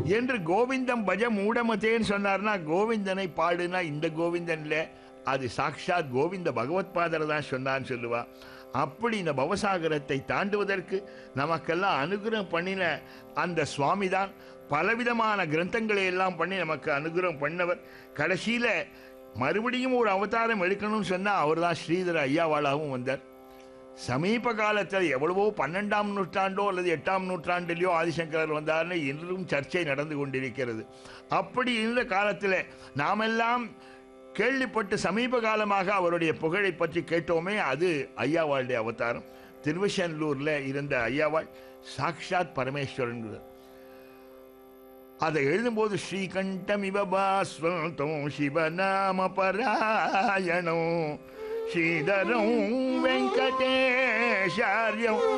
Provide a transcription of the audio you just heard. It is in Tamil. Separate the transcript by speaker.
Speaker 1: என்று கோவிந்தம் பஜ மூடமதேன்னு சொன்னார்னா கோவிந்தனை பாடுனா இந்த கோவிந்தன் இல்ல அது சாக்ஷாத் கோவிந்த பகவத் பாதரை தான் சொன்னான்னு சொல்லுவா அப்படி இந்த பவசாகரத்தை தாண்டுவதற்கு நமக்கெல்லாம் அனுகிரகம் பண்ணின அந்த சுவாமி தான் பலவிதமான கிரந்தங்களை எல்லாம் பண்ணி நமக்கு அனுகிரகம் பண்ணவர் கடைசியில மறுபடியும் ஒரு அவதாரம் எடுக்கணும்னு சொன்னா அவர் தான் ஸ்ரீதர ஐயாவாளாகவும் வந்தார் சமீப காலத்தில் எவ்வளவோ பன்னெண்டாம் நூற்றாண்டோ அல்லது எட்டாம் நூற்றாண்டிலேயோ ஆதிசங்கரர் வந்தார்னு இன்றும் சர்ச்சை நடந்து கொண்டிருக்கிறது அப்படி இருந்த காலத்தில் நாமெல்லாம் கேள்விப்பட்டு சமீப காலமாக அவருடைய புகழை பற்றி கேட்டோமே அது ஐயாவாளுடைய அவதாரம் திருவஷன்லூரில் இருந்த ஐயாவாள் சாக்ஷாத் பரமேஸ்வரன்கிறார் அதை எழுதும்போது ஸ்ரீகண்டம் இவ பாஸ்வந்தம் சிவநாம பராயணம் ஸ்ரீதரம் வெங்கடேஷாரியம்